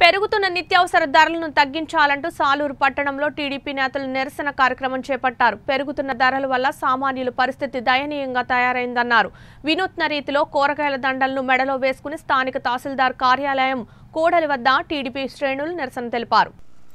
పెరుగుతున్న నిత్యావసర ధరలను తగ్గించాలంటూ సాలూరు పట్టణంలో టీడీపీ నేతలు నిరసన కార్యక్రమం చేపట్టారు పెరుగుతున్న ధరల వల్ల సామాన్యుల పరిస్థితి దయనీయంగా తయారైందన్నారు వినూత్న రీతిలో కూరగాయల దండలను మెడలో వేసుకుని స్థానిక తహసీల్దార్ కార్యాలయం కూడలి వద్ద టీడీపీ శ్రేణులు నిరసన తెలిపారు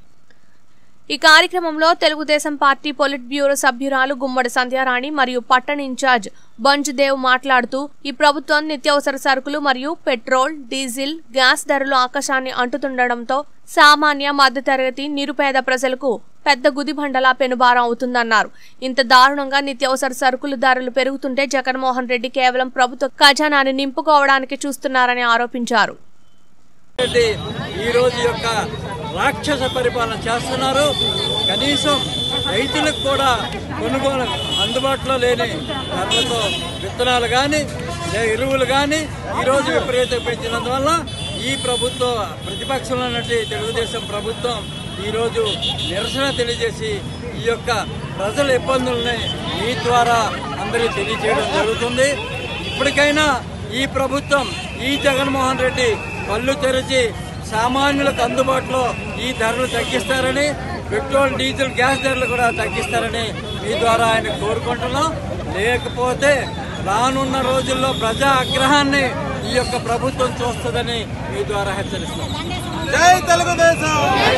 ఈ కార్యక్రమంలో తెలుగుదేశం పార్టీ పొలిట్ బ్యూరో సభ్యురాలు గుమ్మడి సంధ్యారాణి మరియు పట్టణ ఇన్ఛార్జ్ బంజుదేవ్ మాట్లాడుతూ ఈ ప్రభుత్వం నిత్యావసర సరుకులు మరియు పెట్రోల్ డీజిల్ గ్యాస్ ధరలు ఆకాశాన్ని అంటుతుండటంతో సామాన్య మధ్యతరగతి నిరుపేద ప్రజలకు పెద్ద గుదిబండలా పెనుభారం అవుతుందన్నారు ఇంత దారుణంగా నిత్యావసర సరుకులు ధరలు పెరుగుతుంటే జగన్మోహన్ రెడ్డి కేవలం ప్రభుత్వ ఖజానాన్ని నింపుకోవడానికి చూస్తున్నారని ఆరోపించారు రెడ్డి ఈ రోజు యొక్క రాక్షస పరిపాలన చేస్తున్నారు కనీసం రైతులకు కూడా కొనుగోలు అందుబాటులో లేని ధరలతో విత్తనాలు కానీ ఎరువులు కానీ ఈరోజు విపరీతం పెంచినందువల్ల ఈ ప్రభుత్వం ప్రతిపక్షంలో ఉన్నటువంటి తెలుగుదేశం ప్రభుత్వం ఈరోజు నిరసన తెలియజేసి ఈ యొక్క ప్రజల ఇబ్బందుల్ని మీ ద్వారా అందరికీ తెలియజేయడం జరుగుతుంది ఇప్పటికైనా ఈ ప్రభుత్వం ఈ జగన్మోహన్ రెడ్డి కళ్ళు తెరిచి సామాన్యులకు అందుబాటులో ఈ ధరలు తగ్గిస్తారని పెట్రోల్ డీజిల్ గ్యాస్ ధరలు కూడా తగ్గిస్తారని మీ ద్వారా ఆయన కోరుకుంటున్నాం లేకపోతే రానున్న రోజుల్లో ప్రజా ఆగ్రహాన్ని ఈ యొక్క ప్రభుత్వం చూస్తుందని మీ ద్వారా హెచ్చరిస్తున్నాం జై తెలుగుదేశం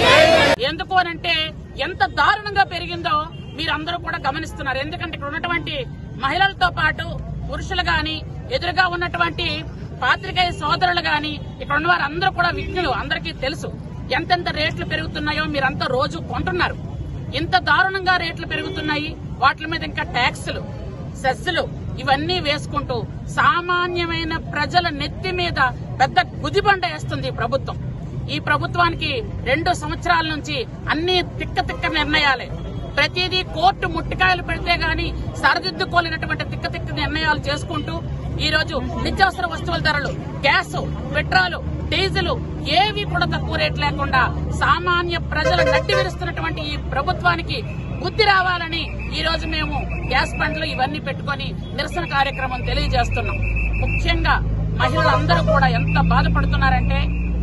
ఎందుకు అనంటే ఎంత దారుణంగా పెరిగిందో మీరందరూ కూడా గమనిస్తున్నారు ఎందుకంటే ఇక్కడ ఉన్నటువంటి మహిళలతో పాటు పురుషులు గాని ఎదురుగా ఉన్నటువంటి పాత్రికేయ సోదరులు గాని ఇక్కడ ఉన్న వారందరూ కూడా విజ్ఞులు అందరికీ తెలుసు ఎంతెంత రేట్లు పెరుగుతున్నాయో మీరంతా రోజు కొంటున్నారు ఇంత దారుణంగా రేట్లు పెరుగుతున్నాయి వాటి మీద ఇంకా ట్యాక్సులు సెస్సులు ఇవన్నీ వేసుకుంటూ సామాన్యమైన ప్రజల నెత్తి మీద పెద్ద గుదిబండ వేస్తుంది ఈ ప్రభుత్వం ఈ ప్రభుత్వానికి రెండు సంవత్సరాల నుంచి అన్ని తిక్క తిక్క నిర్ణయాలే ప్రతిదీ కోర్టు ముట్టికాయలు పెడితే గాని సరిదిద్దుకోలేనటువంటి తిక్క తిక్క నిర్ణయాలు చేసుకుంటూ ఈ రోజు నిత్యావసర వస్తువుల ధరలు గ్యాస్ పెట్రోల్ డీజిల్ ఏవి కూడా తక్కువ రేట్ లేకుండా సామాన్య ప్రజల నడ్డి విరుస్తున్నటువంటి ఈ ప్రభుత్వానికి బుద్ధి రావాలని ఈ రోజు మేము గ్యాస్ బండ్లు ఇవన్నీ పెట్టుకొని నిరసన కార్యక్రమం తెలియజేస్తున్నాం ముఖ్యంగా మహిళలందరూ కూడా ఎంత బాధపడుతున్నారంటే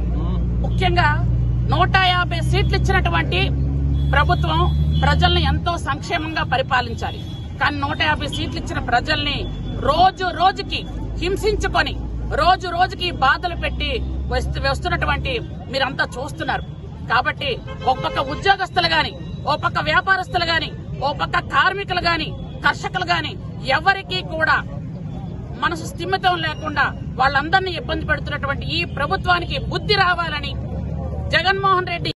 ముఖ్యంగా నూట యాభై సీట్లు ఇచ్చినటువంటి ప్రభుత్వం ప్రజల్ని ఎంతో సంక్షేమంగా పరిపాలించాలి కానీ నూట యాభై సీట్లు ఇచ్చిన ప్రజల్ని రోజు రోజుకి హింసించుకొని రోజు రోజుకి బాధలు పెట్టి వస్తు- వస్తున్నటువంటి మీరంతా చూస్తున్నారు కాబట్టి ఒక పక్క ఉద్యోగస్తులు గాని ఓ పక్క వ్యాపారస్తులు గాని ఓ పక్క కార్మికులు గాని కర్షకులు గాని ఎవరికీ కూడా మనసు స్థిమితం లేకుండా వాళ్ళందరినీ ఇబ్బంది పెడుతున్నటువంటి ఈ ప్రభుత్వానికి బుద్ధి రావాలని జగన్మోహన్ రెడ్డి